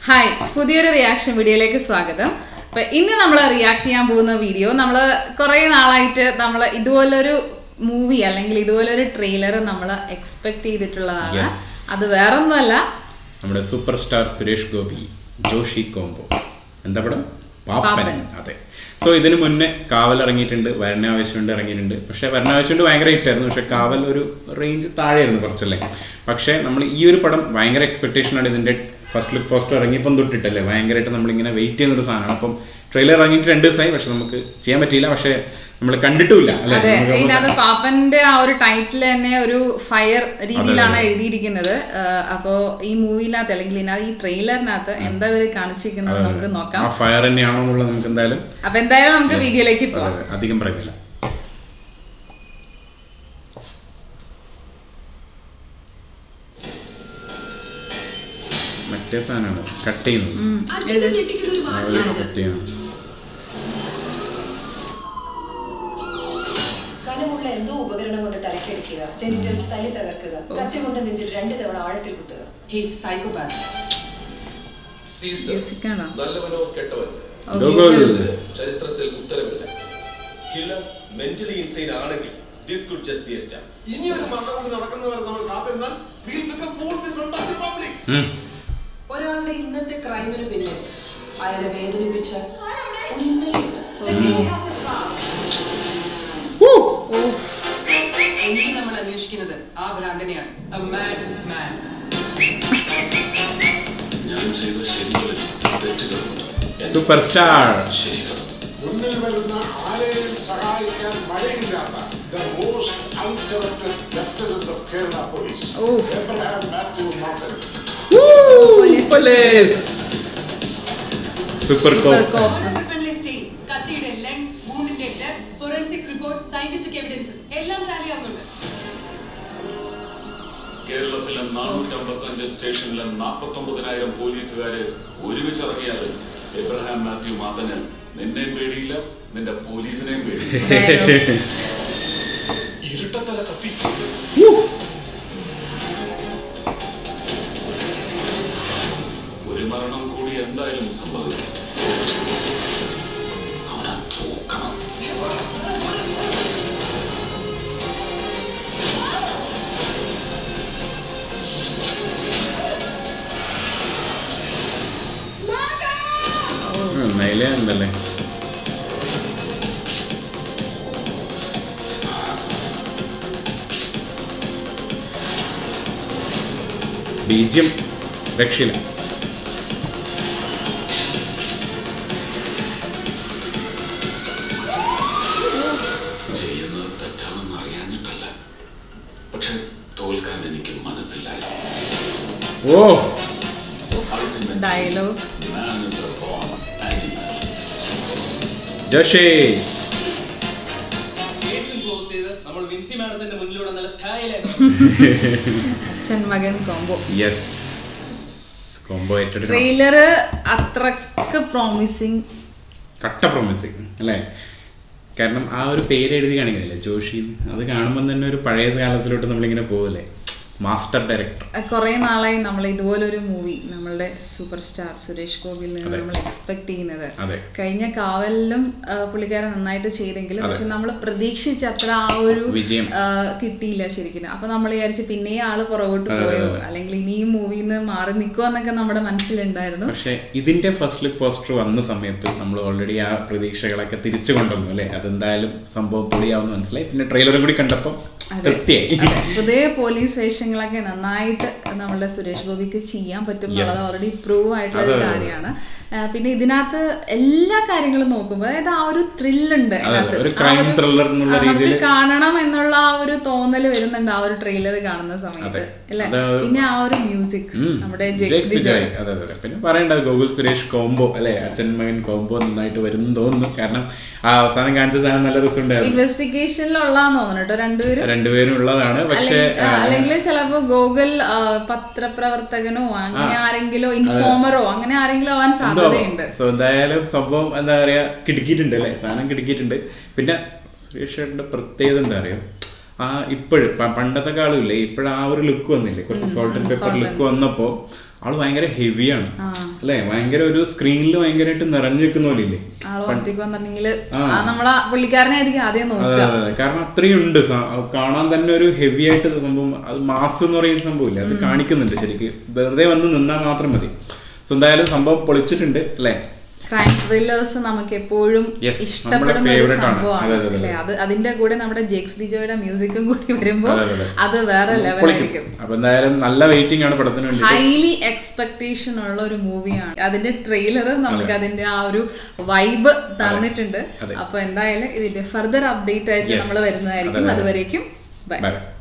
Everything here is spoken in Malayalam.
ഹായ് പുതിയൊരു റിയാക്ഷൻ വീഡിയോയിലേക്ക് സ്വാഗതം അപ്പൊ ഇന്ന് നമ്മൾ റിയാക്ട് ചെയ്യാൻ പോകുന്ന വീഡിയോ നമ്മൾ കുറെ നാളായിട്ട് നമ്മൾ ഇതുപോലൊരു മൂവി അല്ലെങ്കിൽ ഇതുപോലൊരു ട്രെയിലർ നമ്മൾ എക്സ്പെക്ട് ചെയ്തിട്ടുള്ളതാണ് Yes. അത് വേറൊന്നുമല്ല നമ്മുടെ super star Suresh Gopi Joshi combo എന്താ പടം പാപ്പൻ പാപ്പൻ. അതെ സോ ഇതിന് മുന്നേ കാവൽ ഇറങ്ങിയിട്ടുണ്ട് വരണാവശ്യമുണ്ട് ഇറങ്ങിയിട്ടുണ്ട് പക്ഷെ വരണാവശ്യമുണ്ട് ഭയങ്കര ഹിറ്റായിരുന്നു പക്ഷെ കാവൽ ഒരു റേഞ്ച് താഴെയായിരുന്നു കുറച്ചല്ലേ പക്ഷെ നമ്മൾ ഈ ഒരു പടം ഭയങ്കര എക്സ്പെക്ടേഷൻ ആണ് ഇതിന്റെ ഫസ്റ്റ് ലുക്ക് പോസ്റ്റർ ഇറങ്ങിയപ്പം തൊട്ടിട്ടല്ലേ ഭയങ്കരമായിട്ട് നമ്മളിങ്ങനെ വെയിറ്റ് ചെയ്യുന്നൊരു സാധനമാണ് അപ്പം ട്രെയിലർ ഇറങ്ങിയിട്ട് രണ്ട് ദിവസമായി പക്ഷെ നമുക്ക് ചെയ്യാൻ പറ്റിയില്ല പക്ഷെ നമ്മൾ കണ്ടിട്ടുമില്ല അല്ലേ അതെ നമുക്ക് ഇതിനകത്ത് പാപ്പന്റെ ആ ഒരു ടൈറ്റിൽ തന്നെ ഒരു ഫയർ രീതിയിലാണ് എഴുതിയിരിക്കുന്നത് ആഹ് അപ്പോ ഈ മൂവിയിനകത്ത് അല്ലെങ്കിൽ ഇതിനകത്ത് ഈ ട്രെയിലറിനകത്ത് എന്താ ഇവര് കാണിച്ചിരിക്കുന്നത് നമുക്ക് നോക്കാം ആ ഫയർ തന്നെയാണോ എന്നുള്ളത് നമുക്ക് എന്തായാലും അപ്പൊ എന്തായാലും നമുക്ക് വീഡിയോയിലേക്ക് പോവാം അതെ, അധികം പറയുന്നില്ല മറ്റേ സാധനമാണ് കട്ട് ചെയ്യുന്നത് ഉം. എഴുത്. ആ ഒരു കത്തിയാണ് കനമുള്ള എന്തോ ഉപകരണം കൊണ്ട് തലക്കടിക്കുക ജെനിറ്റൽസ് തല്ലി തകർക്കുക കത്തി കൊണ്ട് നെഞ്ചിൽ രണ്ട് തവണ ആഴത്തിൽ കുത്തുക ഹീസ് സൈക്കോപാത്ത് സീസർ Music ആണോ? നല്ലവനോ കെട്ടവനോ ഓ, ഇതൊക്കെ music. ഒരു- ഇതിന് ചരിത്രത്തിൽ ഉത്തരവില്ല കില്ലർ മെന്റലി ഇൻസൈൻ ആണെങ്കിൽ this could just be a star ഇനി ഒരു മരണം കൊണ്ട് നടക്കുന്നവരെ നമ്മൾ കാത്തിരുന്നാൽ we'll become fools in front of the public. ഉം. ഒരാളുടെ ഇന്നത്തെ ക്രൈമിന് പിന്നിൽ അയാളെ വേദനിപ്പിച്ച ഒരു ഇന്നലെയുണ്ട് The killing has a past. ഇനി നമ്മൾ അന്വേഷിക്കുന്നത് ആ ഭ്രാന്തനെയാണ് A mad man. ഞാൻ ചെയ്ത ശരികളിൽ തെറ്റുകളുണ്ട് സൂപ്പർ സ്റ്റാർ ശരികൾ മുന്നിൽ വരുന്ന ആരെയും സഹായിക്കാൻ മഴയില്ലാത്ത the most uncorrupted lieutenant of Kerala police, Oof. Abraham Matthew Martin. Police. Police super cop Super cop. കത്തിയുടെ ലെങ്ത് വൂണ്ടിന്റെ depth forensic report scientific evidences എല്ലാം ടാലി ആവുന്നുണ്ട് കേരളത്തിലെ നാനൂറ്റമ്പത്തഞ്ച് സ്റ്റേഷനിലെ നാൽപ്പത്തൊമ്പതിനായിരം പോലീസുകാര് ഒരുമിച്ചിറങ്ങിയാൽ എബ്രഹാം മാത്യു മാത്തന് നിന്നെയും പേടിയില്ല നിന്റെ പോലീസിനെയും പേടിയില്ല Dialogues. ഇരട്ടത്തല കത്തി ഒരു മരണം കൂടി എന്തായാലും സംഭവിക്കും അവനെ തൂക്കണം നൈലേ ഉണ്ടല്ലേ ബീജ്യം രക്ഷയില്ല ചെയ്യുന്നത് തെറ്റാണെന്ന് അറിയാഞ്ഞിട്ടല്ല പക്ഷെ തോൽക്കാൻ എനിക്ക് മനസ്സിലായി ഓ Ultimately, Dialogue. man is a born animal. Joshi കേസിൽ ക്ലോസ് ചെയ്ത് നമ്മൾ വിൻസി മാഡത്തിന്റെ മുന്നിലൂടെ നല്ല സ്റ്റൈലായി അച്ഛൻ മകൻ കോംബോ യെസ് കോംബോ ഏറ്റെടുക്കണം ട്രെയിലർ അത്രക്ക് പ്രോമിസിങ് കട്ട പ്രോമിസിങ് അല്ലേ കാരണം ആ ഒരു പേര് എഴുതി കാണിക്കുന്നില്ലേ ജോഷി അത് കാണുമ്പോൾ തന്നെ ഒരു പഴയ കാലത്തിലോട്ട് നമ്മളിങ്ങനെ പോകല്ലേ മാസ്റ്റർ ഡയറക്ടർ കുറെ നാളായി നമ്മൾ ഇതുപോലൊരു മൂവി നമ്മളുടെ സൂപ്പർ സ്റ്റാർ സുരേഷ് ഗോപിയിൽ നിന്ന് അതെ. നമ്മൾ എക്സ്പെക്ട് ചെയ്യുന്നത് അതെ കഴിഞ്ഞ കാവലിലും ആ, പുള്ളിക്കാരൻ നന്നായിട്ട് ചെയ്തെങ്കിലും അതെ. പക്ഷെ നമ്മൾ പ്രതീക്ഷിച്ച അത്ര ആ ഒരു വിജയം. ആ, കിട്ടിയില്ല ശരിക്കും അപ്പൊ നമ്മൾ വിചാരിച്ചു പിന്നെയും ആള് പുറകോട്ട് അതെ, പോയോ അതെ. അല്ലെങ്കിൽ ഇനിയും മൂവിയിൽ നിന്ന് മാറി നിൽക്കുമോ എന്നൊക്കെ നമ്മുടെ മനസ്സിലുണ്ടായിരുന്നു പക്ഷെ ഇതിന്റെ ഫസ്റ്റ് ലുക്ക് പോസ്റ്റർ വന്ന സമയത്ത് നമ്മൾ ഓൾറെഡി ആ പ്രതീക്ഷകളൊക്കെ തിരിച്ചു കൊണ്ടുവന്നു അല്ലേ അതെന്തായാലും സംഭവം പൊളിയാവുന്ന മനസ്സിലായി പിന്നെ ട്രെയിലറും കൂടി കണ്ടപ്പോൾ അതെ. തൃപ്തിയായി അതെ. പുതിയ പോലീസ് വേഷങ്ങളൊക്കെ നന്നായിട്ട് നമ്മുടെ സുരേഷ് ഗോപിക്ക് ചെയ്യാൻ പറ്റും എന്നുള്ളത് Yes. ഓൾറെഡി പ്രൂവ് ആയിട്ടുള്ള ഒരു അതെ, അതെ. കാര്യമാണ് ആ, പിന്നെ ഇതിനകത്ത് എല്ലാ കാര്യങ്ങളും നോക്കുമ്പോൾ അതായത് ആ ഒരു ത്രില്ലുണ്ട് അതെ, അതെ. ഒരു crime thriller എന്നുള്ള നമുക്ക് രീതിയില് കാണണം എന്നുള്ള ആ ഒരു തോന്നൽ വരുന്നുണ്ട് ആ ഒരു ട്രെയിലർ കാണുന്ന സമയത്ത് അതെ. അല്ലെ അത് പിന്നെ ആ ഒരു മ്യൂസിക് ഉം. നമ്മുടെ ജെക്സ് ജെക്സ് ബിജോയ്. ബിജോയ് അതെ അതെ അതെ. പിന്നെ പറയേണ്ടത് ഗോകുൽ സുരേഷ് കോംബോ അല്ലെ അച്ഛൻ മകൻ കോംബോ നന്നായിട്ട് വരുന്നു തോന്നുന്നു കാരണം ആ അവസാനം കാണിച്ച സാധനം നല്ല രസമുണ്ടായിരുന്നു ഇൻവെസ്റ്റിഗേഷനിലുള്ളതാന്ന് തോന്നുന്നു കേട്ടോ രണ്ടുപേരും രണ്ടുപേരും ഉള്ളതാണ് പക്ഷേ അല്ലെങ്കിൽ- ആ, അല്ലെങ്കിൽ ചിലപ്പോ ഗൂഗിൾ ആ, പത്രപ്രവർത്തകനോ അങ്ങനെ ആരെങ്കിലോ ഇൻഫോമറോ അങ്ങനെ ആരെങ്കിലും ആവാൻ സാധ്യതയുണ്ട് സോ എന്തായാലും സംഭവം എന്താ പറയാ കിടുക്കിയിട്ടുണ്ട് അല്ലേ സാധനം കിടുക്കിയിട്ടുണ്ട് പിന്നെ സുരേഷ് ചേട്ടന്റെ പ്രത്യേകത എന്താ അറിയോ ആ ഇപ്പോഴും പണ്ടത്തെ കാലമില്ലേ ഇപ്പോഴും ആ ഒരു ലുക്ക് വന്നില്ലേ കുറച്ച് സോൾട്ട് ആൻഡ് പേപ്പർ ലുക്ക് വന്നപ്പോ ആള് ഭയങ്കര ഹെവിയാണ് അല്ലേ ഭയങ്കര ഒരു സ്ക്രീനിൽ ഭയങ്കരമായിട്ട് നിറഞ്ഞു നിൽക്കുന്ന പോലെ ഇല്ലേ ആള് പുറത്തേക്ക് വന്നിട്ടുണ്ടെങ്കിൽ ആ നമ്മളെ പുള്ളിക്കാരനായിരിക്കും ആദ്യം അതെ നോക്കുക അതെ അതെ. കാരണം അത്രയും ഉണ്ട് സ- കാണാൻ തന്നെ ഒരു ഹെവി ആയിട്ട് സംഭവം അത് മാസ് എന്ന് പറയുന്ന സംഭവമില്ല അത് കാണിക്കുന്നുണ്ട് ശരിക്ക് വെറുതെ വന്ന് നിന്നാൽ മാത്രം മതി സോ എന്തായാലും സംഭവം പൊളിച്ചിട്ടുണ്ട് അല്ലേ ക്രൈം ത്രില്ലേഴ്സ് നമുക്ക് എപ്പോഴും Yes, ഇഷ്ടപ്പെടുന്ന നമ്മുടെ ഒരു favourite ആണ്. സംഭവമാണ് അതെ, അതെ, അതെ. അല്ലേ അത് അതിന്റെ കൂടെ നമ്മുടെ ജെക്സ് ബിജോയുടെ മ്യൂസിക്കും കൂടി വരുമ്പോൾ അതെ, അതെ, അതെ. അത് വേറെ ലെവലായിരിക്കും പൊളിക്കും അപ്പൊ എന്തായാലും നല്ല വെയിറ്റിംഗ് ആണ് പടത്തിന് വേണ്ടി ഹൈലി എക്സ്പെക്ടേഷൻ ഉള്ള ഒരു മൂവിയാണ് അതിന്റെ ട്രെയിലർ നമുക്ക് അതിന്റെ ആ ഒരു വൈബ് തന്നിട്ടുണ്ട് അതെ. അപ്പൊ എന്തായാലും ഇതിന്റെ ഫർദർ അപ്ഡേറ്റ് ആയിട്ട് Yes. നമ്മൾ വരുന്നതായിരിക്കും അതെ, അതെ. അതുവരേക്കും ബൈ ബൈ